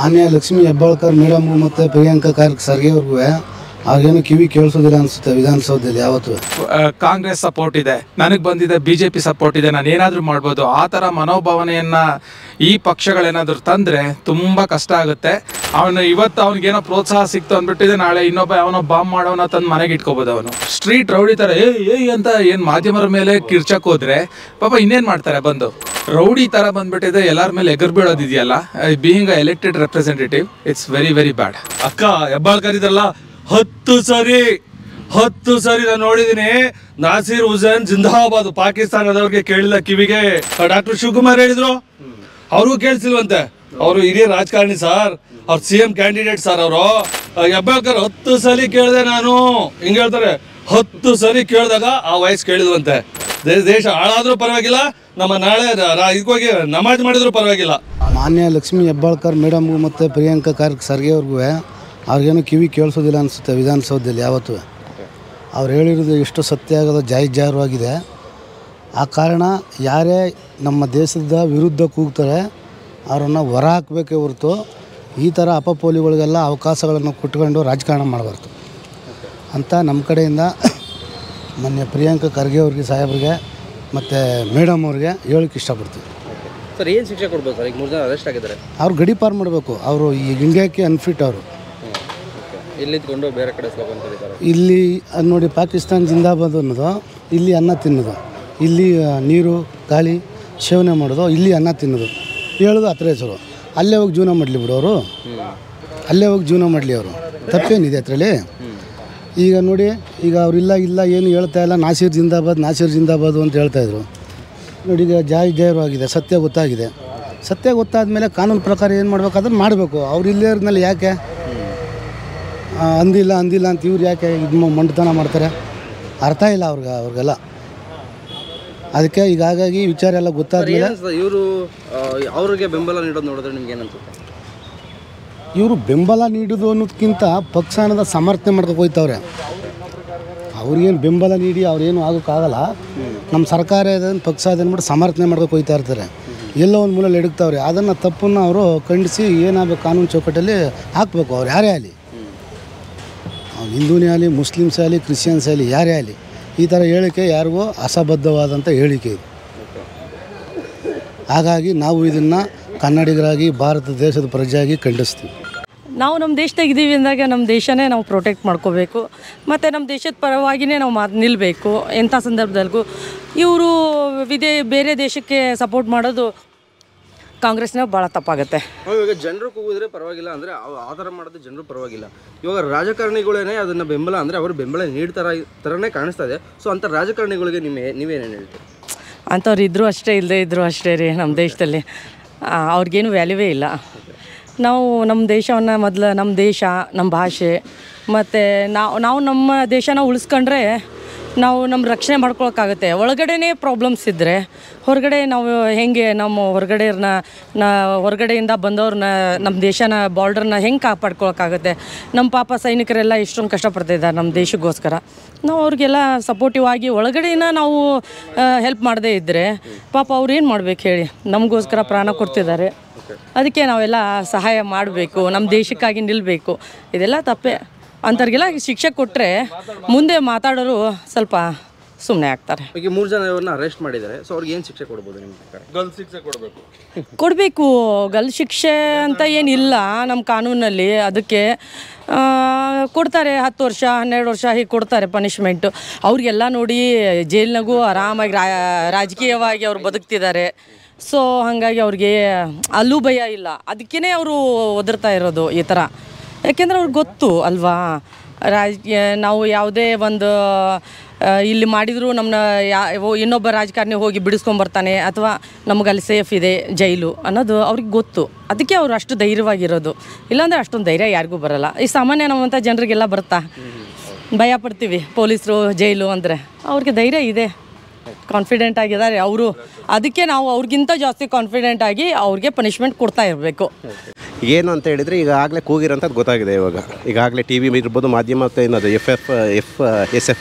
ಮಾನ್ಯ ಲಕ್ಷ್ಮೀ ಹೆಬ್ಬಾಳ್ಕರ್ ಮೇಡಮ್ಗೂ ಮತ್ತು ಪ್ರಿಯಾಂಕಾ ಕಾರ್ಕ್ ಸರ್ಗೆ ಅವ್ರಿಗೂ ಅವ್ರಿಗೇನು ಕಿವಿ ಕೇಳಿಸೋದಿಲ್ಲ ಅನಿಸುತ್ತೆ ವಿಧಾನಸೌಧದಲ್ಲಿ ಯಾವತ್ತೂ ಆ, ಕಾಂಗ್ರೆಸ್ ಸಪೋರ್ಟ್ ಇದೆ ನನಗೆ ಬಂದಿದೆ ಬಿಜೆಪಿ ಸಪೋರ್ಟ್ ಇದೆ ನಾನು ಏನಾದರೂ ಮಾಡ್ಬೋದು ಆ ಥರ ಮನೋಭಾವನೆಯನ್ನ ಈ ಪಕ್ಷಗಳೇನಾದರೂ ತಂದ್ರೆ ತುಂಬಾ ಕಷ್ಟ ಆಗುತ್ತೆ ಅವನು ಇವತ್ತು ಅವನಿಗೇನೋ ಪ್ರೋತ್ಸಾಹ ಸಿಕ್ತು ಅಂದ್ಬಿಟ್ಟಿದೆ ನಾಳೆ ಇನ್ನೊಬ್ಬ ಅವನೋ ಬಾಂಬ್ ಮಾಡೋನ ತಂದು ಮನೆಗೆ ಇಟ್ಕೋಬೋದು ಅವನು ಸ್ಟ್ರೀಟ್ ರೌಡಿ ಥರ ಏ ಏಯ್ ಅಂತ ಏನು ಮಾಧ್ಯಮರ ಮೇಲೆ ಕಿರ್ಚಕ್ ಹೋದ್ರೆ ಪಾಪ ಇನ್ನೇನು ಮಾಡ್ತಾರೆ ಬಂದು ರೌಡಿ ಥರ ಬಂದ್ಬಿಟ್ಟಿದೆ ಎಲ್ಲರ ಮೇಲೆ ಎಗರ್ ಬೀಳೋದಿದೆಯಲ್ಲ being a elected representative it's very very bad ಅಕ್ಕ ಹೆಬ್ಬಾಳ್ಕರ್ ಇದ್ರಲ್ಲ ಹತ್ತು ಸರಿ ಹತ್ತು ಸರಿ ನಾನು ನೋಡಿದೀನಿ ನಾಸೀರ್ ಹುಸೇನ್ ಜಿಂದಾಬಾದ್ ಪಾಕಿಸ್ತಾನದವ್ರಿಗೆ ಕೇಳಿಲ್ಲ ಕಿವಿಗೆ ಡಾಕ್ಟರ್ ಶಿವಕುಮಾರ್ ಹೇಳಿದ್ರು ಅವ್ರಿಗೂ ಕೇಳಿಸಿಲ್ವಂತೆ ಅವರು ಹಿರಿಯ ರಾಜಕಾರಣಿ ಸರ್ ಅವ್ರ ಸಿ ಎಂ ಕ್ಯಾಂಡಿಡೇಟ್ ಸರ್ ಅವರು ಹೆಬ್ಬಾಳ್ಕರ್ ಹತ್ತು ಸರಿ ಕೇಳಿದೆ ನಾನು ಹಿಂಗ್ ಹೇಳ್ತಾರೆ ಹತ್ತು ಸರಿ ಕೇಳಿದಾಗ ಆ ವಯಸ್ಸು ಕೇಳಿಲ್ವಂತೆ ದೇ- ದೇಶ ಹಾಳಾದ್ರೂ ಪರವಾಗಿಲ್ಲ ನಮ್ಮ ನಾಳೆ ರಾ- ಇದಕ್ಕೋಗಿ ನಮಾಜ್ ಮಾಡಿದ್ರು ಪರವಾಗಿಲ್ಲ ಮಾನ್ಯ ಲಕ್ಷ್ಮೀ ಹೆಬ್ಬಾಳ್ಕರ್ ಮೇಡಮ್ಗೂ ಮತ್ತು ಪ್ರಿಯಾಂಕಾ ಕಾರ್ಕ್ ಸರ್ಗೆ ಅವ್ರಿಗೂ ಅವ್ರಿಗೇನು ಕಿವಿ ಕೇಳಿಸೋದಿಲ್ಲ ಅನಿಸುತ್ತೆ ವಿಧಾನಸೌಧದಲ್ಲಿ ಯಾವತ್ತೂ ಅವ್ರು ಹೇಳಿರೋದು ಎಷ್ಟು ಸತ್ಯ ಆಗೋದು ಜಾಹೀರಾಗಿದೆ ಆ ಕಾರಣ ಯಾರೇ ನಮ್ಮ ದೇಶದ ವಿರುದ್ಧ ಕೂಗ್ತಾರೆ ಅವರನ್ನು ಹೊರ ಹಾಕಬೇಕೇ ಹೊರತು ಈ ಥರ ಅಪಪೋಲಿಗಳಿಗೆಲ್ಲ ಅವಕಾಶಗಳನ್ನು ಕೊಟ್ಕೊಂಡು ರಾಜಕಾರಣ ಮಾಡಬಾರ್ದು ಅಂತ ನಮ್ಮ ಕಡೆಯಿಂದ ಮೊನ್ನೆ ಪ್ರಿಯಾಂಕಾ ಖರ್ಗೆ ಅವ್ರಿಗೆ ಸಾಹೇಬ್ರಿಗೆ ಮತ್ತು ಮೇಡಮ್ ಅವ್ರಿಗೆ ಹೇಳೋಕ್ಕೆ ಇಷ್ಟಪಡ್ತೀವಿ ಸರ್ ಏನು ಶಿಕ್ಷೆ ಕೊಡ್ಬೋದು ಸರ್ ಈಗ ಮೂರು ಜನ ಅರೆಸ್ಟ್ ಆಗಿದ್ದಾರೆ ಅವ್ರು ಗಡೀಪಾರು ಮಾಡಬೇಕು ಅವರು ಈಗ ಇಂಡಿಯಾಕ್ಕೆ ಅನ್ಫಿಟ್ ಅವರು ಇಲ್ಲಿದ್ಕೊಂಡು ಬೇರೆ ಕಡೆ ಅಂತ ಹೇಳಿದ್ದಾರೆ ಇಲ್ಲಿ ಅದ್ ನೋಡಿ ಪಾಕಿಸ್ತಾನ ಜಿಂದಾಬಾದ್ ಅನ್ನೋದು ಇಲ್ಲಿ ಅನ್ನ ತಿನ್ನೋದು ಇಲ್ಲಿ ಆ, ನೀರು ಗಾಳಿ ಸೇವನೆ ಮಾಡೋದು ಇಲ್ಲಿ ಅನ್ನ ತಿನ್ನೋದು ಹೇಳೋದು ಹತ್ರ ಹೆಸರು ಅಲ್ಲೇ ಹೋಗಿ ಜೀವನ ಮಾಡಲಿ ಬಿಡು ಅವರು ಅಲ್ಲೇ ಹೋಗಿ ಜೀವನ ಮಾಡಲಿ ಅವರು ತಪ್ಪೇನಿದೆ ಅದರಲ್ಲಿ ಈಗ ನೋಡಿ ಈಗ ಅವರಿಲ್ಲ ಇಲ್ಲ ಏನು ಹೇಳ್ತಾ ಇಲ್ಲ ನಾಸೀರ್ ಜಿಂದಾಬಾದ್ ನಾಸೀರ್ ಜಿಂದಾಬಾದ್ ಅಂತ ಹೇಳ್ತಾಯಿದ್ರು ನೋಡಿ ಈಗ ಜಾಯ್ ಜಯವಾಗಿದೆ ಸತ್ಯ ಗೊತ್ತಾಗಿದೆ ಸತ್ಯ ಗೊತ್ತಾದ ಮೇಲೆ ಕಾನೂನು ಪ್ರಕಾರ ಏನು ಮಾಡ್ಬೇಕು ಅದನ್ನು ಮಾಡಬೇಕು ಅವ್ರು ಇಲ್ಲೇ ಇರೋದ್ಮೇಲೆ ಯಾಕೆ ಆ, ಅಂದಿಲ್ಲ ಅಂದಿಲ್ಲ ಅಂತ ಇವ್ರು ಯಾಕೆ ಇದು ಮಂಡತನ ಮಾಡ್ತಾರೆ ಅರ್ಥ ಇಲ್ಲ ಅವ್ರಿಗೆ ಅವ್ರಿಗೆಲ್ಲ ಅದಕ್ಕೆ ಈಗ ಹಾಗಾಗಿ ವಿಚಾರ ಎಲ್ಲ ಗೊತ್ತಾದ್ಮೇಲೆ ಇವರು ಅವ್ರಿಗೆ ಬೆಂಬಲ ನೀಡೋದು ನೋಡಿದ್ರೆ ನಿಮ್ಗೆ ಏನನ್ಸುತ್ತೆ ಇವರು ಬೆಂಬಲ ನೀಡೋದು ಅನ್ನೋದಕ್ಕಿಂತ ಪಕ್ಷ ಅನ್ನೋದ ಸಮರ್ಥನೆ ಮಾಡ್ಕೊಂಡು ಹೋಯ್ತವ್ರೆ ಅವ್ರಿಗೇನು ಬೆಂಬಲ ನೀಡಿ ಅವ್ರೇನು ಆಗೋಕ್ಕಾಗಲ್ಲ ನಮ್ಮ ಸರ್ಕಾರ ಇದೆ ಪಕ್ಷ ಇದೆ ಅಂದ್ಬಿಟ್ಟು ಸಮರ್ಥನೆ ಮಾಡ್ಕೊಂಡು ಹೋಯ್ತಾ ಇರ್ತಾರೆ ಎಲ್ಲೋ ಒಂದು ಮೂಲೆಯಲ್ಲಿ ಎಡಗ್ತಾವ್ರೆ ಅದನ್ನು ತಪ್ಪನ್ನು ಅವರು ಖಂಡಿಸಿ ಏನಾಗಬೇಕು ಕಾನೂನು ಚೌಕಟ್ಟಲ್ಲಿ ಹಾಕಬೇಕು ಅವ್ರು ಯಾರೇ ಆಗಲಿ ಅವ್ನು ಹಿಂದೂನೇ ಆಗಲಿ ಮುಸ್ಲಿಮ್ಸ್ ಆಗಲಿ ಕ್ರಿಶ್ಚಿಯನ್ಸ್ ಆಗಲಿ ಯಾರೇ ಆಗಲಿ ಈ ಥರ ಹೇಳಿಕೆ ಯಾರಿಗೂ ಅಸಬದ್ಧವಾದಂಥ ಹೇಳಿಕೆ ಇದು ಹಾಗಾಗಿ ನಾವು ಇದನ್ನು ಕನ್ನಡಿಗರಾಗಿ ಭಾರತ ದೇಶದ ಪ್ರಜೆಯಾಗಿ ಖಂಡಿಸ್ತೀವಿ ನಾವು ನಮ್ಮ ದೇಶದಾಗ ಇದ್ದೀವಿ ಅಂದಾಗ ನಮ್ಮ ದೇಶನೇ ನಾವು ಪ್ರೊಟೆಕ್ಟ್ ಮಾಡ್ಕೋಬೇಕು ಮತ್ತು ನಮ್ಮ ದೇಶದ ಪರವಾಗಿಯೇ ನಾವು ಮಾತು ನಿಲ್ಲಬೇಕು ಎಂಥ ಸಂದರ್ಭದಲ್ಲಿಗೂ ಇವರು ವಿದೇ ಬೇರೆ ದೇಶಕ್ಕೆ ಸಪೋರ್ಟ್ ಮಾಡೋದು ಕಾಂಗ್ರೆಸ್ನಾಗ ಭಾಳ ತಪ್ಪಾಗುತ್ತೆ ಇವಾಗ ಜನರು ಕೂಗಿದ್ರೆ ಪರವಾಗಿಲ್ಲ ಅಂದರೆ ಆ ಥರ ಮಾಡೋದು ಜನರು ಪರವಾಗಿಲ್ಲ ಇವಾಗ ರಾಜಕಾರಣಿಗಳೇನೆ ಅದನ್ನು ಬೆಂಬಲ ಅಂದರೆ ಅವರು ಬೆಂಬಲ ನೀಡ್ತಾರ ಥರನೇ ಕಾಣಿಸ್ತಾ ಇದೆ ಸೊ ಅಂಥ ರಾಜಕಾರಣಿಗಳಿಗೆ ನಿಮ್ಮ ನೀವೇನೇನು ಹೇಳ್ತೀರಿ ಅಂಥವ್ರು ಇದ್ದರೂ ಅಷ್ಟೇ ಇಲ್ಲದೆ ಇದ್ದರೂ ಅಷ್ಟೇ ರೀ ನಮ್ಮ ದೇಶದಲ್ಲಿ ಆ, ಅವ್ರಿಗೇನು ವ್ಯಾಲ್ಯೂವೇ ಇಲ್ಲ ನಾವು ನಮ್ಮ ದೇಶವನ್ನು ಮೊದಲು ನಮ್ಮ ದೇಶ ನಮ್ಮ ಭಾಷೆ ಮತ್ತು ನಾವು ನಾವು ನಮ್ಮ ದೇಶನ ಉಳಿಸ್ಕೊಂಡ್ರೆ ನಾವು ನಮ್ಮ ರಕ್ಷಣೆ ಮಾಡ್ಕೊಳಕ್ಕಾಗುತ್ತೆ ಒಳಗಡೆನೇ ಪ್ರಾಬ್ಲಮ್ಸ್ ಇದ್ದರೆ ಹೊರಗಡೆ ನಾವು ಹೆಂಗೆ ನಮ್ಮ ಹೊರಗಡೆಯವ್ರನ್ನ ನಾ ಹೊರಗಡೆಯಿಂದ ಬಂದವ್ರನ್ನ ನಮ್ಮ ದೇಶನ ಬಾರ್ಡ್ರನ್ನ ಹೆಂಗೆ ಕಾಪಾಡ್ಕೊಳಕ್ಕಾಗುತ್ತೆ ನಮ್ಮ ಪಾಪ ಸೈನಿಕರೆಲ್ಲ ಎಷ್ಟೊಂದು ಕಷ್ಟಪಡ್ತಿದ್ದಾರೆ ನಮ್ಮ ದೇಶಕ್ಕೋಸ್ಕರ ನಾವು ಅವ್ರಿಗೆಲ್ಲ ಸಪೋರ್ಟಿವ್ ಆಗಿ ಒಳಗಡೆನ ನಾವು ಹೆಲ್ಪ್ ಮಾಡದೇ ಇದ್ದರೆ ಪಾಪ ಅವ್ರು ಏನು ಮಾಡ್ಬೇಕು ಹೇಳಿ ನಮಗೋಸ್ಕರ ಪ್ರಾಣ ಕೊಡ್ತಿದ್ದಾರೆ ಅದಕ್ಕೆ ನಾವೆಲ್ಲ ಸಹಾಯ ಮಾಡಬೇಕು ನಮ್ಮ ದೇಶಕ್ಕಾಗಿ ನಿಲ್ಲಬೇಕು ಇದೆಲ್ಲ ತಪ್ಪೇ ಅಂಥವ್ರಿಗೆಲ್ಲ ಶಿಕ್ಷೆ ಕೊಟ್ಟರೆ ಮುಂದೆ ಮಾತಾಡೋರು ಸ್ವಲ್ಪ ಸುಮ್ಮನೆ ಆಗ್ತಾರೆ ಈಗ ಮೂರು ಜನ ಇವ್ರನ್ನ ಅರೆಸ್ಟ್ ಮಾಡಿದ್ದಾರೆ ಸೊ ಅವ್ರಿಗೆ ಏನು ಶಿಕ್ಷೆ ಕೊಡ್ಬೋದು ನಿಮ್ಮ ಪ್ರಕಾರ ಗಲ್ ಶಿಕ್ಷೆ ಕೊಡಬೇಕು ಕೊಡಬೇಕು ಗಲ್ ಶಿಕ್ಷೆ ಅಂತ ಏನಿಲ್ಲ ನಮ್ಮ ಕಾನೂನಲ್ಲಿ ಅದಕ್ಕೆ ಆ, ಕೊಡ್ತಾರೆ ಹತ್ತು ವರ್ಷ ಹನ್ನೆರಡು ವರ್ಷ ಹೀಗೆ ಕೊಡ್ತಾರೆ ಪನಿಷ್ಮೆಂಟು ಅವ್ರಿಗೆಲ್ಲ ನೋಡಿ ಜೈಲ್ನಾಗೂ ಆರಾಮಾಗಿ ರಾ ರಾಜಕೀಯವಾಗಿ ಅವ್ರು ಬದುಕ್ತಿದ್ದಾರೆ ಸೊ ಹಾಗಾಗಿ ಅವ್ರಿಗೆ ಅಲ್ಲೂ ಭಯ ಇಲ್ಲ ಅದಕ್ಕೇ ಅವರು ಒದರ್ತಾ ಇರೋದು ಈ ಥರ ಯಾಕೆಂದ್ರೆ ಅವ್ರಿಗೆ ಗೊತ್ತು ಅಲ್ವಾ ರಾಜಕೀಯ ನಾವು ಯಾವುದೇ ಒಂದು ಆ, ಇಲ್ಲಿ ಮಾಡಿದರೂ ನಮ್ಮನ್ನ ಯಾ ಓ- ಇನ್ನೊಬ್ಬ ರಾಜಕಾರಣಿ ಹೋಗಿ ಬಿಡಿಸ್ಕೊಂಬರ್ತಾನೆ ಅಥವಾ ನಮಗೆ ಅಲ್ಲಿ ಸೇಫ್ ಇದೆ ಜೈಲು ಅನ್ನೋದು ಅವ್ರಿಗೆ ಗೊತ್ತು ಅದಕ್ಕೆ ಅವರು ಅಷ್ಟು ಧೈರ್ಯವಾಗಿರೋದು ಇಲ್ಲಾಂದ್ರೆ ಅಷ್ಟೊಂದು ಧೈರ್ಯ ಯಾರಿಗೂ ಬರಲ್ಲ ಈ ಸಾಮಾನ್ಯ ನಮ್ಮಂಥ ಜನರಿಗೆಲ್ಲ ಬರುತ್ತಾ ಭಯ ಪಡ್ತೀವಿ ಪೊಲೀಸರು ಜೈಲು ಅಂದರೆ ಅವ್ರಿಗೆ ಧೈರ್ಯ ಇದೆ ಕಾನ್ಫಿಡೆಂಟ್ ಆಗಿದ್ದಾರೆ ಅವರು ಅದಕ್ಕೆ ನಾವು ಅವ್ರಿಗಿಂತ ಜಾಸ್ತಿ ಕಾನ್ಫಿಡೆಂಟ್ ಆಗಿ ಅವ್ರಿಗೆ ಪನಿಷ್ಮೆಂಟ್ ಕೊಡ್ತಾ ಇರಬೇಕು ಏನು ಅಂತ ಹೇಳಿದರೆ ಈಗಾಗಲೇ ಕೂಗಿರೋಂಥದ್ದು ಗೊತ್ತಾಗಿದೆ ಇವಾಗ ಈಗಾಗಲೇ ಟಿ ವಿ ಇರ್ಬೋದು ಮಾಧ್ಯಮ ಮತ್ತು ಏನದು F F F S F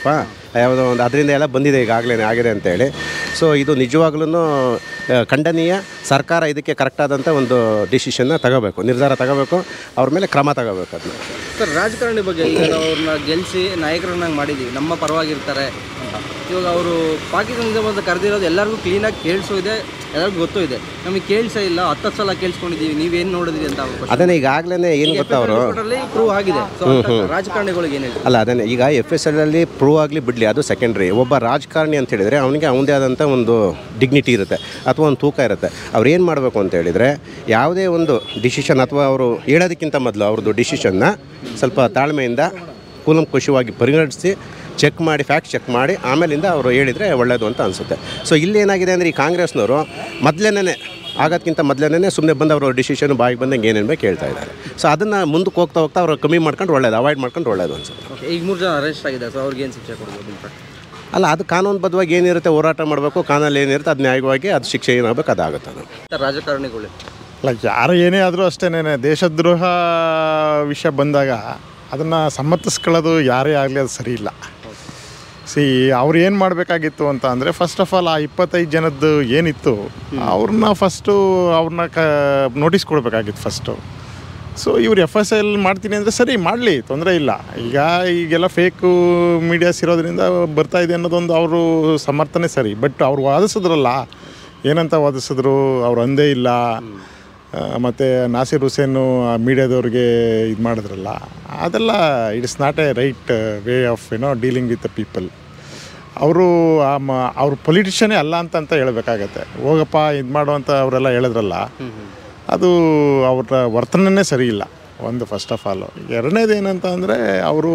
ಯಾವುದೋ ಒಂದು ಅದರಿಂದ ಎಲ್ಲ ಬಂದಿದೆ ಈಗಾಗಲೇ ಆಗಿದೆ ಅಂತೇಳಿ ಸೊ ಇದು ನಿಜವಾಗ್ಲೂ ಖಂಡನೀಯ ಸರ್ಕಾರ ಇದಕ್ಕೆ ಕರೆಕ್ಟಾದಂಥ ಒಂದು ಡಿಸಿಷನ್ನ ತಗೋಬೇಕು ನಿರ್ಧಾರ ತಗೋಬೇಕು ಅವ್ರ ಮೇಲೆ ಕ್ರಮ ತಗೋಬೇಕು ಅದನ್ನ ಸರ್ ರಾಜಕಾರಣಿ ಬಗ್ಗೆ ಈಗ ನಾವು ಅವ್ರನ್ನ ಗೆಲ್ಲಿಸಿ ನಾಯಕರನ್ನಾಗಿ ಮಾಡಿದ್ದೀವಿ ನಮ್ಮ ಪರವಾಗಿರ್ತಾರೆ ಅಂತ ಇವಾಗ ಅವರು ಪಾಕಿಸ್ತಾನದಿಂದ ಬಂದು ಕರೆದಿರೋದು ಎಲ್ಲರಿಗೂ ಕ್ಲೀನಾಗಿ ಕೇಳಿಸೋ ಇದೆ ಎಲ್ಲರಿಗೂ ಗೊತ್ತೂ ಇದೆ ನಮಗೆ ಕೇಳಿಸೇ ಇಲ್ಲ ಹತ್ತು ಸಲ ಕೇಳಿಸ್ಕೊಂಡಿದ್ದೀವಿ ನೀವೇನು ನೋಡಿದ್ರಿ ಅಂತ ಅವ್ರು question. ಅದನ್ನೇ ಈಗಾಗಲೇ ಏನು ಗೊತ್ತಾ ಅವರು report ಅಲ್ಲಿ ಪ್ರೂವ್ ಆಗಿದೆ ಸೊ ರಾಜಕಾರಣಿಗಳಿಗೆ ಏನು ಹೇಳ್ತಾರೆ ಅಲ್ಲ ಅದನ್ನೇ ಈಗ ಎಫ್ ಎಸ್ ಎಲ್ಲಿ ಪ್ರೂವ್ ಆಗಲಿ ಬಿಡಲಿ ಅದು ಸೆಕೆಂಡ್ರಿ ಒಬ್ಬ ರಾಜಕಾರಣಿ ಅಂತ ಹೇಳಿದರೆ ಅವನಿಗೆ ಅವನದೇ ಆದಂಥ ಒಂದು ಡಿಗ್ನಿಟಿ ಇರುತ್ತೆ ಅಥವಾ ಒಂದು ತೂಕ ಇರುತ್ತೆ ಅವ್ರು ಏನು ಮಾಡಬೇಕು ಅಂತ ಹೇಳಿದರೆ ಯಾವುದೇ ಒಂದು ಡಿಸಿಷನ್ ಅಥವಾ ಅವರು ಹೇಳೋದಕ್ಕಿಂತ ಮೊದಲು ಅವ್ರದ್ದು ಡಿಸಿಷನ್ನ ಸ್ವಲ್ಪ ತಾಳ್ಮೆಯಿಂದ ಕೂಲಂಕುಷವಾಗಿ ಪರಿಗಣಿಸಿ ಚೆಕ್ ಮಾಡಿ ಫ್ಯಾಕ್ಟ್ ಚೆಕ್ ಮಾಡಿ ಆಮೇಲಿಂದ ಅವರು ಹೇಳಿದರೆ ಒಳ್ಳೆಯದು ಅಂತ ಅನಿಸುತ್ತೆ ಸೊ ಇಲ್ಲಿ ಏನಾಗಿದೆ ಅಂದರೆ ಈ ಕಾಂಗ್ರೆಸ್ನವರು ಮೊದಲೇನೇ ಆಗೋದಕ್ಕಿಂತ ಮೊದಲೇನೇ ಸುಮ್ಮನೆ ಬಂದು ಅವರು ಡಿಸಿಷನ್ ಬಾಯಿಗೆ ಬಂದಂಗೆ ಏನೇನು ಬೇಕು ಹೇಳ್ತಾ ಇದ್ದಾರೆ ಸೊ ಅದನ್ನು ಮುಂದಕ್ಕೆ ಹೋಗ್ತಾ ಹೋಗ್ತಾ ಅವರು ಕಮ್ಮಿ ಮಾಡ್ಕೊಂಡು ಒಳ್ಳೇದು ಅವಾಯ್ಡ್ ಮಾಡ್ಕೊಂಡು ಒಳ್ಳೇದು ಅನ್ಸುತ್ತೆ ಓಕೆ ಈಗ ಮೂರು ಜನ ಅರೆಸ್ಟ್ ಆಗಿದ್ದಾರೆ ಸೊ ಅವ್ರಿಗೆ ಏನು ಶಿಕ್ಷೆ ಕೊಡ್ಬೋದು ನಿಮ್ಮ ಪ್ರಕಾರ? ಅಲ್ಲ ಅದು ಕಾನೂನುಬದ್ಧವಾಗಿ ಏನಿರುತ್ತೆ ಹೋರಾಟ ಮಾಡಬೇಕು ಕಾನೂನಲ್ಲಿ ಏನಿರುತ್ತೆ ಅದು ನ್ಯಾಯವಾಗಿ ಅದು ಶಿಕ್ಷೆ ಏನಾಗಬೇಕು ಅದಾಗುತ್ತೆ ಅದು ಸರ್ ರಾಜಕಾರಣಿಗಳು ಅಲ್ಲ ಯಾರು ಏನೇ ಆದರೂ ಅಷ್ಟೇನೆ ದೇಶದ್ರೋಹ ವಿಷಯ ಬಂದಾಗ ಅದನ್ನು ಸಮ್ಮತಿಸ್ಕೊಳ್ಳೋದು ಯಾರೇ ಆಗಲಿ ಅದು ಸರಿ ಇಲ್ಲ ಸಿ ಅವ್ರು ಏನು ಮಾಡಬೇಕಾಗಿತ್ತು ಅಂತ ಅಂದರೆ ಫಸ್ಟ್ ಆಫ್ ಆಲ್ ಆ ಇಪ್ಪತ್ತೈದು ಜನದ್ದು ಏನಿತ್ತು ಅವ್ರನ್ನ ಫಸ್ಟು ಅವ್ರನ್ನ ಕ ನೋಟಿಸ್ ಕೊಡಬೇಕಾಗಿತ್ತು ಫಸ್ಟು ಸೊ ಇವ್ರು ಎಫ್ ಎಸ್ ಎಲ್ ಮಾಡ್ತೀನಿ ಅಂದರೆ ಸರಿ ಮಾಡಲಿ ತೊಂದರೆ ಇಲ್ಲ ಈಗ ಈಗೆಲ್ಲ ಫೇಕು ಮೀಡಿಯಾಸ್ ಇರೋದ್ರಿಂದ ಬರ್ತಾ ಇದೆ ಅನ್ನೋದೊಂದು ಅವರು ಸಮರ್ಥನೆ ಸರಿ ಬಟ್ ಅವ್ರು ವಾದಿಸಿದ್ರಲ್ಲ ಏನಂತ ವಾದಿಸಿದ್ರು ಅವ್ರು ಅಂದೇ ಇಲ್ಲ ಮತ್ತು ನಾಸಿರ್ ಹುಸೇನು ಮೀಡಿಯಾದವ್ರಿಗೆ ಇದು ಮಾಡಿದ್ರಲ್ಲ ಅದೆಲ್ಲ it's not a right way of ಏನೋ ಡೀಲಿಂಗ್ ವಿತ್ ದ ಪೀಪಲ್ ಅವರು ಆ ಮ ಅವ್ರು ಪೊಲಿಟಿಷಿಯನೇ ಅಲ್ಲ ಅಂತ ಅಂತ ಹೇಳ್ಬೇಕಾಗತ್ತೆ ಹೋಗಪ್ಪ ಇದು ಮಾಡು ಅಂತ ಅವರೆಲ್ಲ ಹೇಳಿದ್ರಲ್ಲ ಅದು ಅವ್ರ ವರ್ತನೆನೇ ಸರಿ ಇಲ್ಲ ಒಂದು ಫಸ್ಟ್ ಆಫ್ ಆಲು ಎರಡನೇದು ಏನಂತ ಅಂದರೆ ಅವರು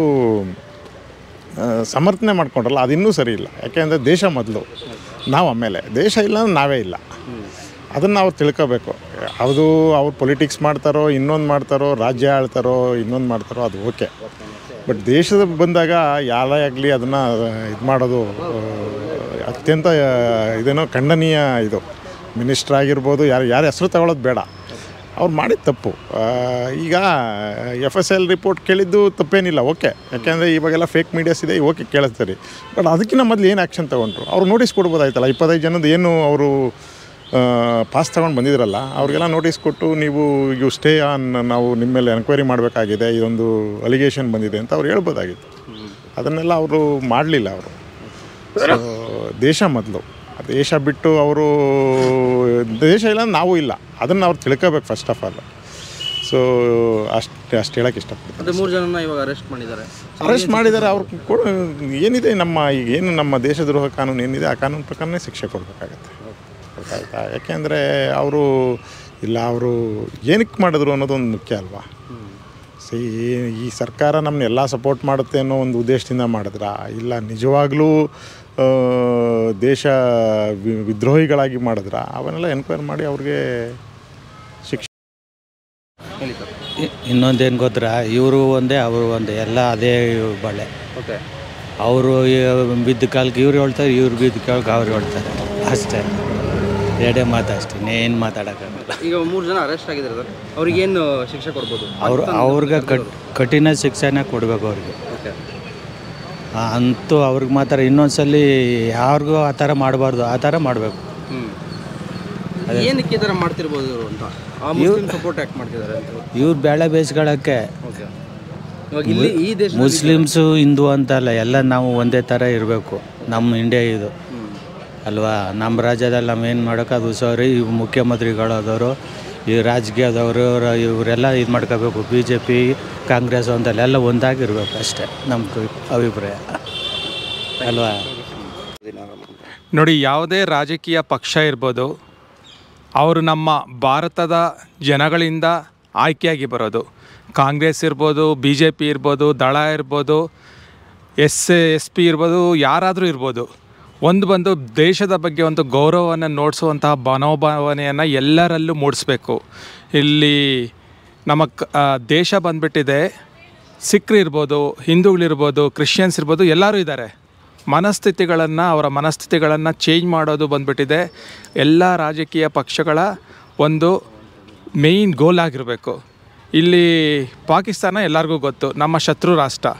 ಆ, ಸಮರ್ಥನೆ ಮಾಡ್ಕೊಂಡ್ರಲ್ಲ ಅದು ಇನ್ನೂ ಸರಿ ಇಲ್ಲ ಯಾಕೆಂದರೆ ದೇಶ ಮೊದಲು ನಾವು ಆಮೇಲೆ ದೇಶ ಇಲ್ಲ ಅಂದ್ರೆ ನಾವೇ ಇಲ್ಲ ಅದನ್ನು ಅವ್ರು ತಿಳ್ಕೋಬೇಕು ಅದು ಅವ್ರು ಪೊಲಿಟಿಕ್ಸ್ ಮಾಡ್ತಾರೋ ಇನ್ನೊಂದು ಮಾಡ್ತಾರೋ ರಾಜ್ಯ ಆಳ್ತಾರೋ ಇನ್ನೊಂದು ಮಾಡ್ತಾರೋ ಅದು ಓಕೆ ಬಟ್ ದೇಶದ ಬಂದಾಗ ಯಾರೇ ಆಗಲಿ ಅದನ್ನು ಇದು ಮಾಡೋದು ಆ, ಅತ್ಯಂತ ಆ, ಇದೇನೋ ಖಂಡನೀಯ ಇದು ಮಿನಿಸ್ಟ್ರ್ ಆಗಿರ್ಬೋದು ಯಾರು ಯಾರ ಹೆಸರು ತಗೊಳ್ಳೋದು ಬೇಡ ಅವ್ರು ಮಾಡಿದ ತಪ್ಪು ಆ, ಈಗ ಎಫ್ ಎಸ್ ಎಲ್ ರಿಪೋರ್ಟ್ ಕೇಳಿದ್ದು ತಪ್ಪೇನಿಲ್ಲ ಓಕೆ ಯಾಕೆಂದರೆ ಇವಾಗೆಲ್ಲ ಫೇಕ್ ಮೀಡಿಯಾಸ್ ಇದೆ ಓಕೆ ಕೇಳಿಸ್ತಾರೆ ಬಟ್ ಅದಕ್ಕಿಂತ ಮೊದಲು ಏನು ಆ್ಯಕ್ಷನ್ ತೊಗೊಂಡ್ರು ಅವ್ರು ನೋಟಿಸ್ ಕೊಡ್ಬೋದಾಯ್ತಲ್ಲ ಇಪ್ಪತ್ತೈದು ಜನದ ಏನು ಅವರು ಪಾಸ್ ತಗೊಂಡು ಬಂದಿದ್ರಲ್ಲ ಅವ್ರಿಗೆಲ್ಲ ನೋಟಿಸ್ ಕೊಟ್ಟು ನೀವು ಯು ಸ್ಟೇ ಆನ್ ನಾವು ನಿಮ್ಮ ಮೇಲೆ ಎನ್ಕ್ವೈರಿ ಮಾಡಬೇಕಾಗಿದೆ ಇದೊಂದು ಅಲಿಗೇಷನ್ ಬಂದಿದೆ ಅಂತ ಅವ್ರು ಹೇಳ್ಬೋದಾಗಿತ್ತು ಅದನ್ನೆಲ್ಲ ಅವರು ಮಾಡಲಿಲ್ಲ ಅವರು ಸೊ ದೇಶ ಮೊದಲು ದೇಶ ಬಿಟ್ಟು ಅವರು ದೇಶ ಇಲ್ಲ ಅಂದ್ರೆ ನಾವು ಇಲ್ಲ ಅದನ್ನು ಅವ್ರು ತಿಳ್ಕೋಬೇಕು ಫಸ್ಟ್ ಆಫ್ ಆಲ್ ಸೊ ಅಷ್ಟು ಅಷ್ಟು ಹೇಳೋಕ್ಕೆ ಇಷ್ಟಪಡ್ತೀನಿ ಮತ್ತೆ ಮೂರು ಜನನ ಇವಾಗ ಅರೆಸ್ಟ್ ಮಾಡಿದ್ದಾರೆ ಅರೆಸ್ಟ್ ಮಾಡಿದ್ದಾರೆ ಅವ್ರು ಕೊಡು ಏನಿದೆ ನಮ್ಮ ಈಗ ಏನು ನಮ್ಮ ದೇಶದ್ರೋಹ ಕಾನೂನು ಏನಿದೆ ಆ ಕಾನೂನು ಪ್ರಕಾರನೇ ಶಿಕ್ಷೆ ಕೊಡಬೇಕಾಗತ್ತೆ ಗೊತ್ತಾಯ್ತಾ ಯಾಕೆಂದರೆ ಅವರು ಇಲ್ಲ ಅವರು ಏನಕ್ಕೆ ಮಾಡಿದ್ರು ಅನ್ನೋದೊಂದು ಮುಖ್ಯ ಅಲ್ವಾ ಸಿ ಈ ಸರ್ಕಾರ ನಮ್ಮನ್ನ ಎಲ್ಲ ಸಪೋರ್ಟ್ ಮಾಡುತ್ತೆ ಅನ್ನೋ ಒಂದು ಉದ್ದೇಶದಿಂದ ಮಾಡಿದ್ರ ಇಲ್ಲ ನಿಜವಾಗ್ಲೂ ಆ, ದೇಶ ವಿ- ವಿದ್ರೋಹಿಗಳಾಗಿ ಮಾಡಿದ್ರ ಅವನ್ನೆಲ್ಲ ಎನ್ಕ್ವೈರಿ ಮಾಡಿ ಅವ್ರಿಗೆ ಶಿಕ್ಷೆ ಇನ್ನೊಂದೇನು ಗೊತ್ತಾ ಇವರು ಒಂದೇ ಅವರು ಒಂದೇ ಎಲ್ಲ ಅದೇ ಬಳೆ ಓಕೆ ಅವರು ಬಿದ್ದ ಕಾಲಕ್ಕೆ ಇವ್ರು ಹೇಳ್ತಾರೆ ಇವ್ರು ಬಿದ್ದ ಕಾಲಕ್ಕೆ ಅವ್ರು ಹೇಳ್ತಾರೆ ಅಷ್ಟೇ ಎರಡೇ ಮಾತು ಅಷ್ಟೇ ಇನ್ನೇನು ಮಾತಾಡೋಕ್ಕಾಗಲ್ಲ ಈಗ ಮೂರು ಜನ ಅರೆಸ್ಟ್ ಆಗಿದ್ದಾರೆ ಸರ್ ಅವ್ರಿಗೇನು ಶಿಕ್ಷೆ ಕೊಡ್ಬೋದು ಅವ್ರು ಅವ್ರಿಗೆ ಕಟ್ ಕಠಿಣ ಶಿಕ್ಷೆನೇ ಕೊಡಬೇಕು ಅವ್ರಿಗೆ ಓಕೆ ಅಂತೂ ಅವ್ರಿಗೆ ಮಾತ್ರ ಇನ್ನೊಂದ್ಸಲಿ ಯಾರಿಗೂ ಆ ಥರ ಮಾಡಬಾರ್ದು ಆ ಥರ ಮಾಡಬೇಕು ಹ್ಞೂ ಏನಕ್ಕೆ ಈ ಥರ ಮಾಡ್ತಿರ್ಬೋದು ಇವರು ಅಂತ ಆ ಮುಸ್ಲಿಂ ಸಪೋರ್ಟ್ ಯಾಕೆ ಮಾಡ್ತಿದ್ದಾರೆ ಅಂತ ಇವ್ರು ಬೇಳೆ ಬೇಯಿಸ್ಕೊಳ್ಳೋಕ್ಕೆ ಓಕೆ ಇವಾಗ ಇಲ್ಲಿ ಈ ದೇಶ ಮುಸ್ಲಿಮ್ಸು ಹಿಂದೂ ಅಂತಲ್ಲ ಎಲ್ಲ ನಾವು ಒಂದೇ ಥರ ಇರಬೇಕು ನಮ್ಮ ಇಂಡಿಯಾ ಇದು ಅಲ್ವಾ ನಮ್ಮ ರಾಜ್ಯದಲ್ಲಿ ನಾವು ಏನು ಮಾಡೋಕೆ ಅದು ಸರಿ ಇವು ಮುಖ್ಯಮಂತ್ರಿಗಳಾದವರು ಈ ರಾಜಕೀಯದವರು ಇವ್ರ- ಇವರೆಲ್ಲ ಇದು ಮಾಡ್ಕೋಬೇಕು ಬಿ ಜೆ ಪಿ ಕಾಂಗ್ರೆಸ್ ಅಂತಲ್ಲೆಲ್ಲ ಒಂದಾಗಿರ್ಬೇಕು ಅಷ್ಟೇ ನಮ್ಮ ಕ- ಅಭಿಪ್ರಾಯ ಅಲ್ವಾ ನೋಡಿ ಯಾವುದೇ ರಾಜಕೀಯ ಪಕ್ಷ ಇರ್ಬೋದು ಅವರು ನಮ್ಮ ಭಾರತದ ಜನಗಳಿಂದ ಆಯ್ಕೆಯಾಗಿ ಬರೋದು ಕಾಂಗ್ರೆಸ್ ಇರ್ಬೋದು ಬಿ ಜೆ ಪಿ ಇರ್ಬೋದು ದಳ ಇರ್ಬೋದು ಎಸ್ ಎಸ್ ಪಿ ಇರ್ಬೋದು ಯಾರಾದರೂ ಇರ್ಬೋದು ಒಂದು ಬಂದು ದೇಶದ ಬಗ್ಗೆ ಒಂದು ಗೌರವವನ್ನು ನೋಡಿಸುವಂತಹ ಮನೋಭಾವನೆಯನ್ನು ಎಲ್ಲರಲ್ಲೂ ಮೂಡಿಸ್ಬೇಕು ಇಲ್ಲಿ ನಮ್ಮ ಕ- ಆ, ದೇಶ ಬಂದ್ಬಿಟ್ಟಿದೆ ಸಿಖ್ರು ಇರ್ಬೋದು ಹಿಂದೂಗಳಿರ್ಬೋದು ಕ್ರಿಶ್ಚಿಯನ್ಸ್ ಇರ್ಬೋದು ಎಲ್ಲರೂ ಇದ್ದಾರೆ ಮನಸ್ಥಿತಿಗಳನ್ನು ಅವರ ಮನಸ್ಥಿತಿಗಳನ್ನು ಚೇಂಜ್ ಮಾಡೋದು ಬಂದ್ಬಿಟ್ಟಿದೆ ಎಲ್ಲ ರಾಜಕೀಯ ಪಕ್ಷಗಳ ಒಂದು ಮೇಯ್ನ್ ಗೋಲ್ ಆಗಿರಬೇಕು ಇಲ್ಲಿ ಪಾಕಿಸ್ತಾನ ಎಲ್ಲರಿಗೂ ಗೊತ್ತು ನಮ್ಮ ಶತ್ರು ರಾಷ್ಟ್ರ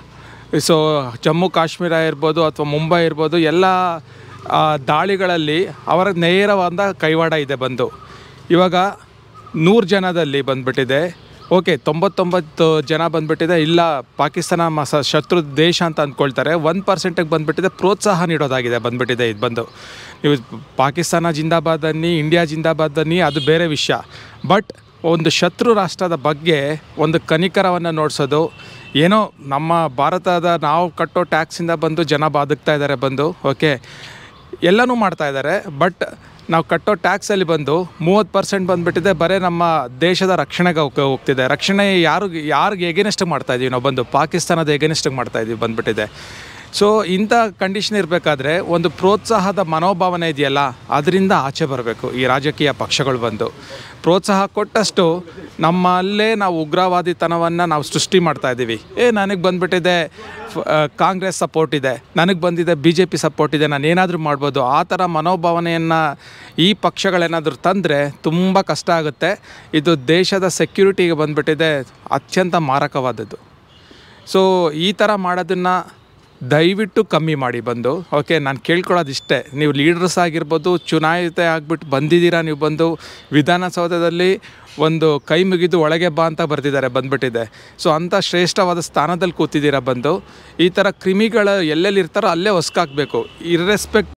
ಸೊ ಜಮ್ಮು ಕಾಶ್ಮೀರ ಇರ್ಬೋದು ಅಥವಾ ಮುಂಬೈ ಇರ್ಬೋದು ಎಲ್ಲ ಆ, ದಾಳಿಗಳಲ್ಲಿ ಅವರ ನೇರವಾದ ಕೈವಾಡ ಇದೆ ಬಂದು ಇವಾಗ ನೂರು ಜನದಲ್ಲಿ ಬಂದ್ಬಿಟ್ಟಿದೆ ಓಕೆ ತೊಂಬತ್ತೊಂಬತ್ತು ಜನ ಬಂದ್ಬಿಟ್ಟಿದೆ ಇಲ್ಲ ಪಾಕಿಸ್ತಾನ ಮ ಸ- ಶತ್ರು ದೇಶ ಅಂತ ಅಂದ್ಕೊಳ್ತಾರೆ ಒನ್ ಪರ್ಸೆಂಟಿಗೆ ಬಂದ್ಬಿಟ್ಟಿದೆ ಪ್ರೋತ್ಸಾಹ ನೀಡೋದಾಗಿದೆ ಬಂದ್ಬಿಟ್ಟಿದೆ ಇದು ಬಂದು ನೀವು ಪಾಕಿಸ್ತಾನ ಜಿಂದಾಬಾದ್ ಅನ್ನಿ ಇಂಡಿಯಾ ಜಿಂದಾಬಾದ್ ಅನ್ನಿ ಅದು ಬೇರೆ ವಿಷಯ ಬಟ್ ಒಂದು ಶತ್ರು ರಾಷ್ಟ್ರದ ಬಗ್ಗೆ ಒಂದು ಕನಿಕರವನ್ನು ನೋಡಿಸೋದು ಏನೋ ನಮ್ಮ ಭಾರತದ ನಾವು ಕಟ್ಟೋ ಟ್ಯಾಕ್ಸಿಂದ ಬಂದು ಜನ ಬದುಕ್ತಾ ಇದ್ದಾರೆ ಬಂದು ಓಕೆ ಎಲ್ಲನೂ ಮಾಡ್ತಾ ಇದ್ದಾರೆ ಬಟ್ ನಾವು ಕಟ್ಟೋ ಟ್ಯಾಕ್ಸಲ್ಲಿ ಬಂದು ಮೂವತ್ತು ಪರ್ಸೆಂಟ್ ಬಂದುಬಿಟ್ಟಿದೆ ಬರೀ ನಮ್ಮ ದೇಶದ ರಕ್ಷಣೆಗೆ ಹೋಗ್- ಹೋಗ್ತಿದೆ ರಕ್ಷಣೆ ಯಾರಿಗೆ ಯಾರಿಗೆ ಎಗೇನೆಸ್ಟ್ ಮಾಡ್ತಾ ಇದೀವಿ ನಾವು ಬಂದು ಪಾಕಿಸ್ತಾನದ ಎಗೇನೆಸ್ಟ್ ಮಾಡ್ತಾ ಇದೀವಿ ಬಂದುಬಿಟ್ಟಿದೆ ಸೊ ಇಂಥ ಕಂಡೀಷನ್ ಇರಬೇಕಾದ್ರೆ ಒಂದು ಪ್ರೋತ್ಸಾಹದ ಮನೋಭಾವನೆ ಇದೆಯಲ್ಲ ಅದರಿಂದ ಆಚೆ ಬರಬೇಕು ಈ ರಾಜಕೀಯ ಪಕ್ಷಗಳು ಬಂದು ಪ್ರೋತ್ಸಾಹ ಕೊಟ್ಟಷ್ಟು ನಮ್ಮಲ್ಲೇ ನಾವು ಉಗ್ರವಾದಿತನವನ್ನು ನಾವು ಸೃಷ್ಟಿ ಮಾಡ್ತಾ ಇದ್ದೀವಿ ಏ ನನಗೆ ಬಂದ್ಬಿಟ್ಟಿದೆ ಫ- ಆ, ಕಾಂಗ್ರೆಸ್ ಸಪೋರ್ಟ್ ಇದೆ ನನಗೆ ಬಂದಿದೆ ಬಿ ಜೆ ಪಿ ಸಪೋರ್ಟ್ ಇದೆ ನಾನು ಏನಾದರೂ ಮಾಡ್ಬೋದು ಆ ಥರ ಮನೋಭಾವನೆಯನ್ನು ಈ ಪಕ್ಷಗಳೇನಾದರೂ ತಂದರೆ ತುಂಬ ಕಷ್ಟ ಆಗುತ್ತೆ ಇದು ದೇಶದ ಸೆಕ್ಯೂರಿಟಿಗೆ ಬಂದ್ಬಿಟ್ಟಿದೆ ಅತ್ಯಂತ ಮಾರಕವಾದದ್ದು ಸೊ ಈ ಥರ ಮಾಡೋದನ್ನು ದಯವಿಟ್ಟು ಕಮ್ಮಿ ಮಾಡಿ ಬಂದು ಓಕೆ ನಾನು ಕೇಳ್ಕೊಳ್ಳೋದು ಇಷ್ಟೇ ನೀವು ಲೀಡರ್ಸ್ ಆಗಿರ್ಬೋದು ಚುನಾಯಿತ ಆಗಿಬಿಟ್ಟು ಬಂದಿದ್ದೀರಾ ನೀವು ಬಂದು ವಿಧಾನಸೌಧದಲ್ಲಿ ಒಂದು ಕೈ ಮುಗಿದು ಒಳಗೆ ಬಾ ಅಂತ ಬರ್ತಿದ್ದಾರೆ ಬಂದ್ಬಿಟ್ಟಿದೆ ಸೊ ಅಂಥ ಶ್ರೇಷ್ಠವಾದ ಸ್ಥಾನದಲ್ಲಿ ಕೂತಿದ್ದೀರಾ ಬಂದು ಈ ಥರ ಕ್ರಿಮಿಗಳು ಎಲ್ಲೆಲ್ಲಿ ಇರ್ತಾರೋ ಅಲ್ಲೇ ಹೊಸ್ಕಾಕಬೇಕು ಇರ್ರೆಸ್ಪೆಕ್ಟ್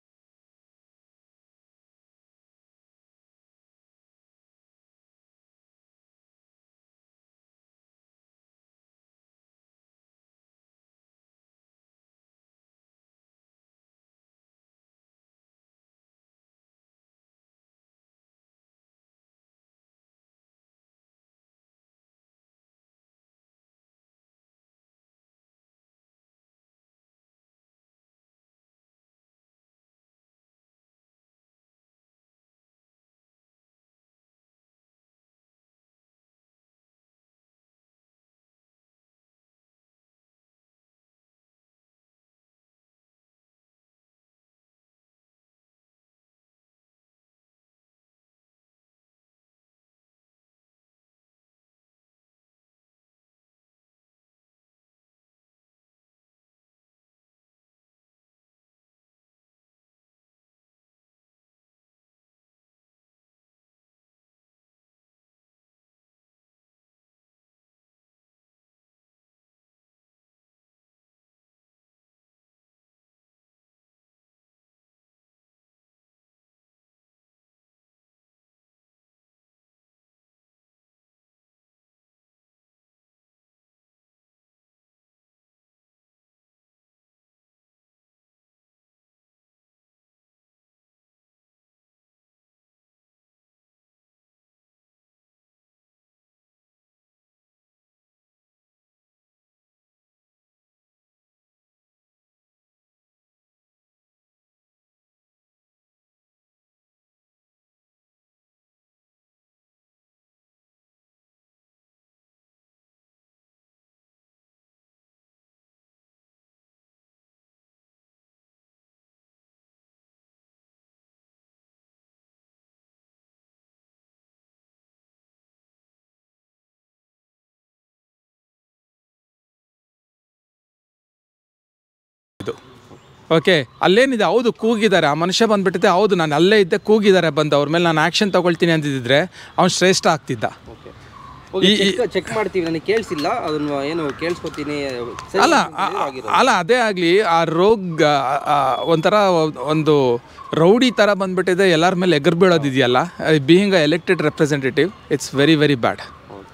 ಓಕೆ ಅಲ್ಲೇನಿದೆ ಹೌದು ಕೂಗಿದ್ದಾರೆ ಆ ಮನುಷ್ಯ ಬಂದ್ಬಿಟ್ಟಿದೆ ಹೌದು ನಾನು ಅಲ್ಲೇ ಇದ್ದೆ ಕೂಗಿದ್ದಾರೆ ಬಂದು ಅವ್ರ ಮೇಲೆ ನಾನು ಆ್ಯಕ್ಷನ್ ತಗೊಳ್ತೀನಿ ಅಂದಿದ್ದರೆ ಅವ್ನು ಶ್ರೇಷ್ಠ ಆಗ್ತಿದ್ದ ಈ- ಈ- ಚೆಕ್ ಮಾಡ್ತೀವಿ ನನಗೆ ಕೇಳಿಸಿಲ್ಲ ಅದನ್ನು ಏನು ಕೇಳಿಸ್ಕೊತೀನಿ ಸರಿ ಅಲ್ಲ ಅಂತ ಆ- ಹೇಳಿದ್ರೆ ಆ- ಆಗಿರೋದು. ಅಲ್ಲ ಅದೇ ಆಗಲಿ ಆ ರೋಗ ಆ, ಒಂಥರ ಒಂದು ರೌಡಿ ಥರ ಬಂದ್ಬಿಟ್ಟಿದೆ ಎಲ್ಲರ ಮೇಲೆ ಎಗರ್ ಬೀಳೋದಿದೆಯಲ್ಲ being a elected representative it's very very bad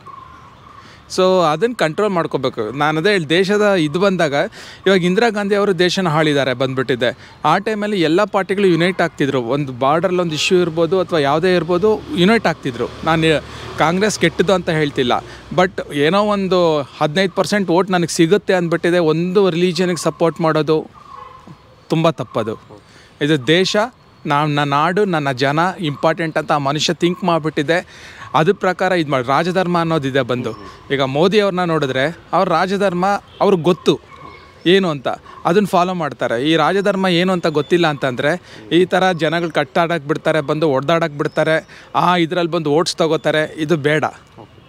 so ಅದನ್ನು ಕಂಟ್ರೋಲ್ ಮಾಡ್ಕೋಬೇಕು ನಾನು ಅದೇ ಹೇಳಿ ದೇಶದ ಇದು ಬಂದಾಗ ಇವಾಗ ಇಂದಿರಾ ಗಾಂಧಿ ಅವರು ದೇಶನ ಆಳಿದ್ದಾರೆ ಬಂದ್ಬಿಟ್ಟಿದೆ ಆ ಟೈಮಲ್ಲಿ ಎಲ್ಲ ಪಾರ್ಟಿಗಳು ಯುನೈಟ್ ಆಗ್ತಿದ್ರು ಒಂದು ಬಾರ್ಡ್ರಲ್ಲಿ ಒಂದು ಇಶ್ಯೂ ಇರ್ಬೋದು ಅಥವಾ ಯಾವುದೇ ಇರ್ಬೋದು ಯುನೈಟ್ ಆಗ್ತಿದ್ರು ನಾನು ಕಾಂಗ್ರೆಸ್ ಕೆಟ್ಟದ್ದು ಅಂತ ಹೇಳ್ತಿಲ್ಲ ಬಟ್ ಏನೋ ಒಂದು ಹದಿನೈದು ಪರ್ಸೆಂಟ್ ಓಟ್ ನನಗೆ ಸಿಗುತ್ತೆ ಅಂದ್ಬಿಟ್ಟಿದೆ ಒಂದು ರಿಲಿಜನಿಗೆ ಸಪೋರ್ಟ್ ಮಾಡೋದು ತುಂಬ ತಪ್ಪದು ಇದು ದೇಶ ನಾವು ನನ್ನ ನಾಡು ನನ್ನ ಜನ ಇಂಪಾರ್ಟೆಂಟ್ ಅಂತ ಆ ಮನುಷ್ಯ ಥಿಂಕ್ ಮಾಡಿಬಿಟ್ಟಿದೆ ಅದ್ರ ಪ್ರಕಾರ ಇದು ಮಾಡಿ ರಾಜಧರ್ಮ ಅನ್ನೋದಿದೆ ಬಂದು ಈಗ ಮೋದಿ ಅವ್ರನ್ನ ನೋಡಿದ್ರೆ ಅವ್ರ ರಾಜಧರ್ಮ ಅವ್ರಿಗೆ ಗೊತ್ತು ಏನು ಅಂತ ಅದನ್ನು ಫಾಲೋ ಮಾಡ್ತಾರೆ ಈ ರಾಜಧರ್ಮ ಏನು ಅಂತ ಗೊತ್ತಿಲ್ಲ ಅಂತಂದರೆ ಈ ಥರ ಜನಗಳು ಕಟ್ಟಾಡಕ್ಕೆ ಬಿಡ್ತಾರೆ ಬಂದು ಹೊಡೆದಾಡಕ್ಕೆ ಬಿಡ್ತಾರೆ ಆ ಇದರಲ್ಲಿ ಬಂದು ಓಟ್ಸ್ ತಗೋತಾರೆ ಇದು ಬೇಡ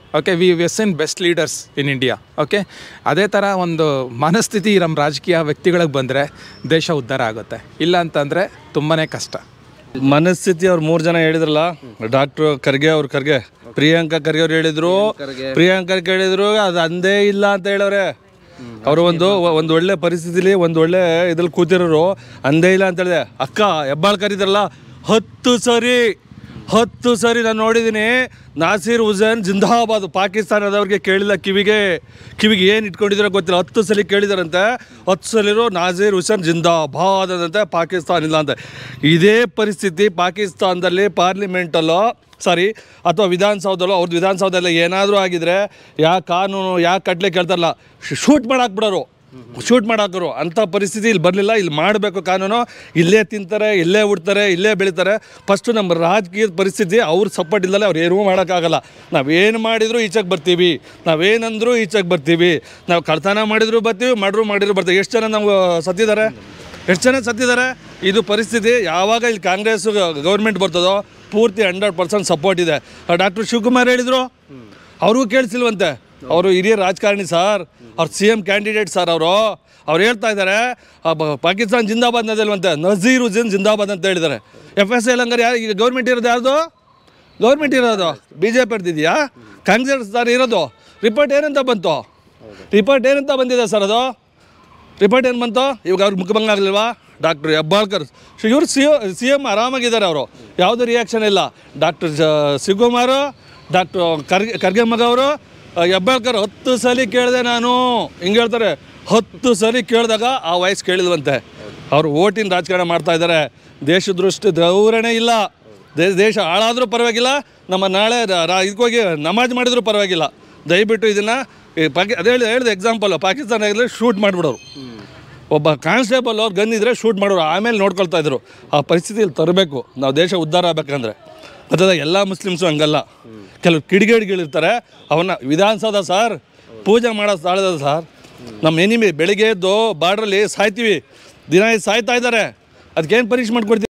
okay we was in best leaders in India okay ಅದೇ ಥರ ಒಂದು ಮನಸ್ಥಿತಿ ನಮ್ಮ ರಾಜಕೀಯ ವ್ಯಕ್ತಿಗಳಿಗೆ ಬಂದರೆ ದೇಶ ಉದ್ಧಾರ ಆಗುತ್ತೆ ಇಲ್ಲ ಅಂತಂದರೆ ತುಂಬಾ ಕಷ್ಟ ಮನಸ್ಥಿತಿ ಅವ್ರು ಮೂರು ಜನ ಹೇಳಿದ್ರಲ್ಲ ಡಾಕ್ಟ್ರು ಖರ್ಗೆ ಅವ್ರು ಖರ್ಗೆ ಪ್ರಿಯಾಂಕಾ ಖರ್ಗೆ ಅವ್ರು ಹೇಳಿದ್ರು ಪ್ರಿಯಾಂಕಾ ಖರ್ಗೆ ಹೇಳಿದ್ರು ಅದು ಅಂದೇ ಇಲ್ಲ ಅಂತ ಹೇಳವ್ರೆ ಅವರು ಒಂದು ಒಂದು ಒಳ್ಳೆ ಪರಿಸ್ಥಿತಿಲಿ ಒಂದು ಒಳ್ಳೆ ಇದ್ರಲ್ಲಿ ಕೂತಿರೋರು ಅಂದೇ ಇಲ್ಲ ಅಂತ ಹೇಳಿದೆ ಅಕ್ಕ ಹೆಬ್ಬಾಳ್ ಕರೀತಾರಲ್ಲ ಹತ್ತು ಸರಿ ಹತ್ತು ಸರಿ ನಾನು ನೋಡಿದ್ದೀನಿ ನಾಸೀರ್ ಹುಸೇನ್ ಜಿಂದಾಬಾದ್ ಪಾಕಿಸ್ತಾನದವ್ರಿಗೆ ಕೇಳಿಲ್ಲ ಕಿವಿಗೆ ಕಿವಿಗೆ ಏನು ಇಟ್ಕೊಂಡಿದ್ರು ಗೊತ್ತಿಲ್ಲ ಹತ್ತು ಸಲ ಕೇಳಿದಾರಂತೆ ಹತ್ತು ಸಲಿರು ನಾಸೀರ್ ಹುಸೇನ್ ಜಿಂದಾಬಾದ್ ಅದಂತೆ ಪಾಕಿಸ್ತಾನ ಇಲ್ಲ ಅಂತ ಇದೇ ಪರಿಸ್ಥಿತಿ ಪಾಕಿಸ್ತಾನದಲ್ಲಿ ಪಾರ್ಲಿಮೆಂಟಲ್ಲೋ ಸಾರಿ ಅಥವಾ ವಿಧಾನಸೌಧಲ್ಲೋ ಅವ್ರದ್ದು ವಿಧಾನಸೌಧದಲ್ಲಿ ಏನಾದರೂ ಆಗಿದ್ರೆ ಯಾ ಕಾನೂನು ಯಾಕೆ ಕಟ್ಲೆ ಕೇಳ್ತಾರಲ್ಲ ಶೂಟ್ ಮಾಡಾಕ್ಬಿಡೋರು ಶೂಟ್ ಮಾಡಾಕರು ಅಂಥ ಪರಿಸ್ಥಿತಿ ಇಲ್ಲಿ ಬರಲಿಲ್ಲ ಇಲ್ಲಿ ಮಾಡಬೇಕು ಕಾನೂನು ಇಲ್ಲೇ ತಿಂತಾರೆ ಇಲ್ಲೇ ಉಡ್ತಾರೆ ಇಲ್ಲೇ ಬೆಳಿತಾರೆ ಫಸ್ಟು ನಮ್ಮ ರಾಜಕೀಯದ ಪರಿಸ್ಥಿತಿ ಅವ್ರ ಸಪೋರ್ಟ್ ಇಲ್ಲದೆ ಅವ್ರು ಏನೂ ಮಾಡೋಕ್ಕಾಗಲ್ಲ ನಾವೇನು ಮಾಡಿದರೂ ಈಚೆಗೆ ಬರ್ತೀವಿ ನಾವೇನಂದ್ರೂ ಈಚೆಗೆ ಬರ್ತೀವಿ ನಾವು ಕಳ್ತನ ಮಾಡಿದ್ರು ಬರ್ತೀವಿ ಮಾಡ್ರು ಮಾಡಿದ್ರು ಬರ್ತೀವಿ ಎಷ್ಟು ಜನ ನಾವು ಸತ್ತಿದ್ದಾರೆ ಎಷ್ಟು ಜನ ಸತ್ತಿದ್ದಾರೆ ಇದು ಪರಿಸ್ಥಿತಿ ಯಾವಾಗ ಇಲ್ಲಿ ಕಾಂಗ್ರೆಸ್ ಗೌರ್ಮೆಂಟ್ ಬರ್ತದೋ ಪೂರ್ತಿ ಹಂಡ್ರೆಡ್ ಪರ್ಸೆಂಟ್ ಸಪೋರ್ಟ್ ಇದೆ ಡಾಕ್ಟರ್ ಶಿವಕುಮಾರ್ ಹೇಳಿದರು ಅವ್ರಿಗೂ ಕೇಳಿಸಿಲ್ವಂತೆ ಅವರು ಹಿರಿಯ ರಾಜಕಾರಣಿ ಸರ್ ಅವ್ರು ಸಿ ಎಮ್ ಕ್ಯಾಂಡಿಡೇಟ್ ಸರ್ ಅವರು ಅವ್ರು ಹೇಳ್ತಾ ಇದ್ದಾರೆ ಆ ಬ- ಪಾಕಿಸ್ತಾನ್ ಜಿಂದಾಬಾದ್ ಅನ್ನೋದಿಲ್ವಂತೆ ನಜೀರ್ ಹುಸೇನ್ ಜಿಂದಾಬಾದ್ ಅಂತ ಹೇಳಿದ್ದಾರೆ ಎಫ್ ಎಸ್ ಎಲ್ ಹಂಗಾರೆ ಯಾರು ಈಗ ಗೌರ್ಮೆಂಟ್ ಇರೋದು ಯಾರ್ದು ಗೌರ್ಮೆಂಟ್ ಇರೋದು ಬಿ ಜೆ ಪಿ ಇರ್ತಿದೆಯಾ ಕಾಂಗ್ರೆಸ್ ಸರ್ ಇರೋದು ರಿಪೋರ್ಟ್ ಏನಂತ ಬಂತು ರಿಪೋರ್ಟ್ ಏನಂತ ಬಂದಿದೆ ಸರ್ ಅದು ರಿಪೋರ್ಟ್ ಏನು ಬಂತು ಇವಾಗ ಅವ್ರಿಗೆ ಮುಖಭಂಗ ಆಗಲಿಲ್ವಾ ಡಾಕ್ಟರ್ ಹೆಬ್ಬಾಳ್ಕರ್ ಇವ್ರು ಸಿ ಸಿ ಎಮ್ ಆರಾಮಾಗಿದ್ದಾರೆ ಅವರು ಯಾವುದೇ ರಿಯಾಕ್ಷನ್ ಇಲ್ಲ ಡಾಕ್ಟರ್ ಶಿವಕುಮಾರು ಡಾಕ್ಟರ್ ಖರ್ಗೆ ಖರ್ಗೆ ಮಗ ಅವರು ಹೆಬ್ಬಾಳ್ಕರ್ ಹತ್ತು ಸಲ ಕೇಳಿದೆ ನಾನು ಹಿಂಗೆ ಹೇಳ್ತಾರೆ ಹತ್ತು ಸಲ ಕೇಳಿದಾಗ ಆ ವಯಸ್ಸು ಕೇಳಿಲ್ವಂತೆ ಅವರು ಓಟಿನ ರಾಜಕಾರಣ ಮಾಡ್ತಾ ಇದ್ದಾರೆ ದೇಶ ದೃಷ್ಟಿ ಧೋರಣೆ ಇಲ್ಲ ದೇ- ದೇಶ ಹಾಳಾದರೂ ಪರವಾಗಿಲ್ಲ ನಮ್ಮ ನಾಳೆ ರ- ರ- ಇದಕ್ಕೋಗಿ ನಮಾಜ್ ಮಾಡಿದರೂ ಪರವಾಗಿಲ್ಲ ದಯವಿಟ್ಟು ಇದನ್ನು ಪಾಕಿ ಅದೇ ಹೇಳಿ ಹೇಳಿದೆ ಎಕ್ಸಾಂಪಲ್ ಪಾಕಿಸ್ತಾನದಲ್ಲಿ ಶೂಟ್ ಮಾಡಿಬಿಡೋರು ಒಬ್ಬ ಕಾನ್ಸ್ಟೇಬಲ್ ಅವ್ರು ಗನ್ ಇದ್ರೆ ಶೂಟ್ ಮಾಡೋರು ಆಮೇಲೆ ನೋಡ್ಕೊಳ್ತಾ ಇದ್ರು ಆ ಪರಿಸ್ಥಿತಿಯಲ್ಲಿ ತರಬೇಕು ನಾವು ದೇಶ ಉದ್ಧಾರ ಆಗಬೇಕಂದ್ರೆ ಅಥವಾ ಎಲ್ಲ ಮುಸ್ಲಿಮ್ಸು ಹಂಗಲ್ಲ ಕೆಲವು ಕಿಡಿಗೇಡಿಗಳಿರ್ತಾರೆ ಅವನ್ನ ವಿಧಾನಸೌಧ ಸರ್ ಪೂಜೆ ಮಾಡೋ ಸ್ಥಳದ ಸರ್ ನಮ್ಮ ಎನಿಮಿ ಬೆಳಿಗ್ಗೆ ಎದ್ದು ಬಾರ್ಡ್ರಲ್ಲಿ ಸಾಯ್ತೀವಿ ದಿನ ಸಾಯ್ತಾ ಇದ್ದಾರೆ ಅದಕ್ಕೇನು ಪರೀಕ್ಷೆ ಮಾಡ್ಕೊಡ್ತೀವಿ